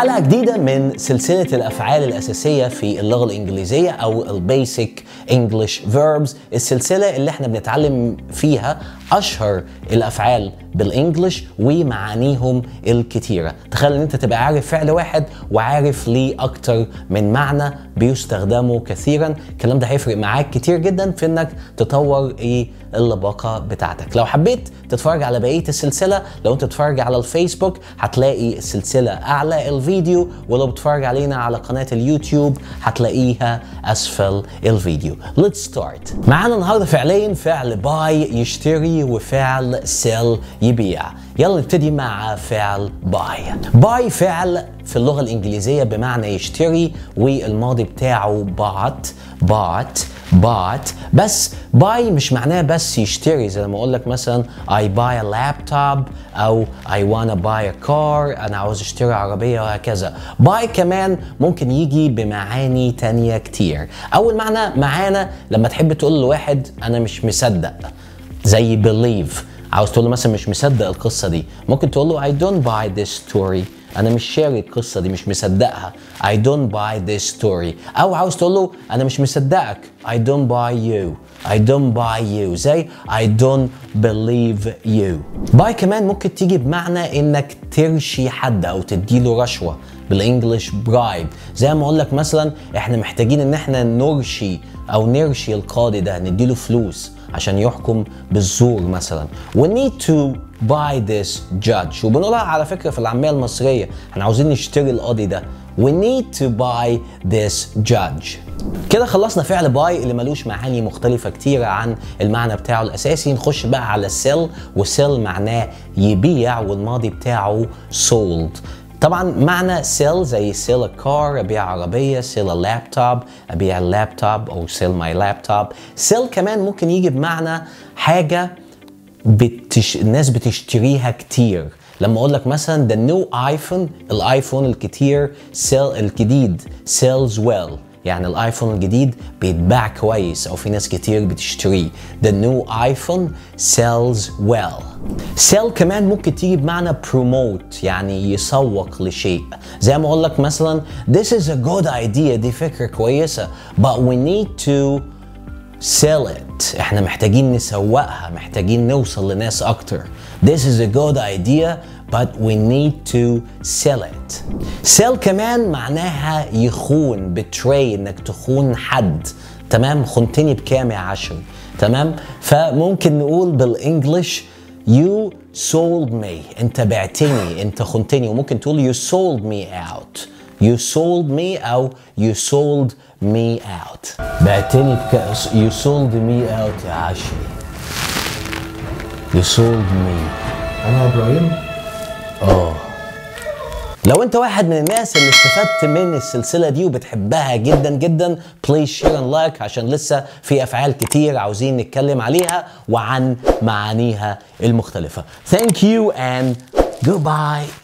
حلقة جديدة من سلسلة الأفعال الأساسية في اللغة الإنجليزية أو البيسك انجلش فيربز السلسلة اللي احنا بنتعلم فيها أشهر الأفعال بالإنجلش ومعانيهم الكتيرة تخيل إن أنت تبقى عارف فعل واحد وعارف ليه أكتر من معنى بيستخدموا كثيرا الكلام ده هيفرق معاك كتير جدا في إنك تطور إيه اللباقة بتاعتك لو حبيت تتفرج على بقية السلسلة لو أنت بتتفرج على الفيسبوك هتلاقي السلسلة أعلى الفيديو ولو بتتفرج علينا على قناة اليوتيوب هتلاقيها أسفل الفيديو Let's start معانا النهاردة فعلين فعل باي يشتري وفعل سيل يبيع يلا نبتدي مع فعل باي باي فعل في اللغة الإنجليزية بمعنى يشتري والماضي بتاعه bought bought bought بس باي مش معناه بس يشتري زي ما اقول لك مثلا I buy a laptop او I wanna buy a car انا عاوز اشتري عربية وهكذا باي كمان ممكن يجي بمعاني تانية كتير اول معنى معانا لما تحب تقول لواحد انا مش مصدق زي believe عاوز تقول له مثلا مش مصدق القصة دي ممكن تقول له I don't buy this story انا مش شاري القصه دي مش مصدقها I don't buy this story او عاوز تقول له انا مش مصدقك I don't buy you I don't buy you زي I don't believe you buy كمان ممكن تيجي بمعنى انك ترشي حد او تديله رشوه بالانجلش برايب زي ما اقول لك مثلا احنا محتاجين ان احنا نرشي او نرشي القاضي ده نديله فلوس عشان يحكم بالزور مثلا we need to buy this judge وبنقولها على فكره في العاميه المصريه احنا عاوزين نشتري القاضي ده we need to buy this judge كده خلصنا فعل باي اللي ملوش معاني مختلفة كتيرة عن المعنى بتاعه الأساسي نخش بقى على سيل وسيل معناه يبيع والماضي بتاعه sold طبعا معنى سيل زي سيل كار ابيع عربيه سيل لابتوب ابيع اللابتوب او سيل ماي لابتوب سيل كمان ممكن يجي بمعنى حاجه بتش... الناس بتشتريها كتير لما اقول لك مثلا the new ايفون الايفون الكتير سيل الجديد سيلز ويل يعني الايفون الجديد بيتباع كويس او في ناس كتير بتشتريه the new iPhone sells well sell كمان ممكن تيجي بمعنى promote يعني يسوق لشيء زي ما اقول لك مثلا this is a good idea دي فكرة كويسة but we need to sell it احنا محتاجين نسوقها محتاجين نوصل لناس اكتر this is a good idea but we need to sell it sell كمان معناها يخون betray انك تخون حد تمام خنتني بكام يا عشر تمام فممكن نقول بالانجلش you sold me انت بعتني انت خنتني وممكن تقول you sold me out you sold me او you sold me out بعتني بك you sold me out يا عشري you sold me انا ابراهيم اه لو انت واحد من الناس اللي استفدت من السلسله دي وبتحبها جدا جدا بليز شير اند لايك عشان لسه في افعال كتير عاوزين نتكلم عليها وعن معانيها المختلفه ثانك يو اند جود باي